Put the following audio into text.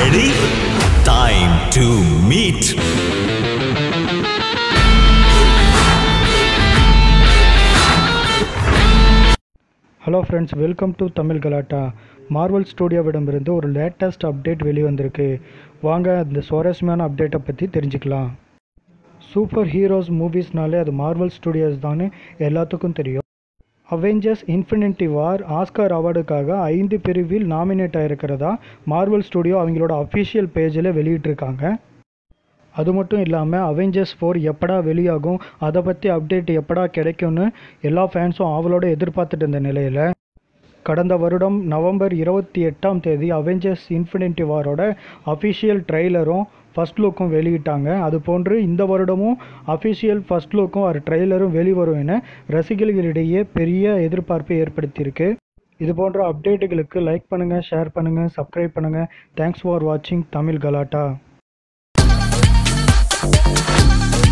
Ready? Time to meet. Hello friends welcome to Tamil Galatta Marvel ஸ்டூடியோவிடமிருந்து ஒரு latest update வெளிவந்திருக்கு வாங்க அந்த சுவாரஸ்யமான அப்டேட்டை பற்றி தெரிஞ்சுக்கலாம் சூப்பர் ஹீரோஸ் மூவிஸ்னாலே அது மார்வல் ஸ்டூடியோஸ் தான் எல்லாத்துக்கும் தெரியும் அவெஞ்சர்ஸ் இன்ஃபினிட்டி வார் ஆஸ்கார் அவார்டுக்காக ஐந்து பிரிவில் நாமினேட் ஆகிருக்கிறதா மார்வல் ஸ்டூடியோ அவங்களோட அஃபிஷியல் பேஜில் வெளியிட்டிருக்காங்க அது மட்டும் இல்லாமல் அவெஞ்சர்ஸ் ஃபோர் எப்படா வெளியாகும் அதை பற்றி அப்டேட் எப்படா கிடைக்கும்னு எல்லா ஃபேன்ஸும் ஆவலோட எதிர்பார்த்துட்டு இருந்த நிலையில் கடந்த வருடம் நவம்பர் இருபத்தி எட்டாம் தேதி அவெஞ்சர்ஸ் இன்ஃபினிட்டி வாரோட அஃபிஷியல் ட்ரெய்லரும் ஃபர்ஸ்ட் லுக்கும் வெளியிட்டாங்க அது போன்று இந்த வருடமும் அஃபிஷியல் ஃபர்ஸ்ட் லுக்கும் ஒரு ட்ரெய்லரும் வெளிவரும் என ரசிகர்களிடையே பெரிய எதிர்பார்ப்பை ஏற்படுத்தியிருக்கு இது போன்ற அப்டேட்டுகளுக்கு லைக் பண்ணுங்கள் ஷேர் பண்ணுங்கள் சப்ஸ்கிரைப் பண்ணுங்கள் தேங்க்ஸ் ஃபார் வாட்சிங் தமிழ் கலாட்டா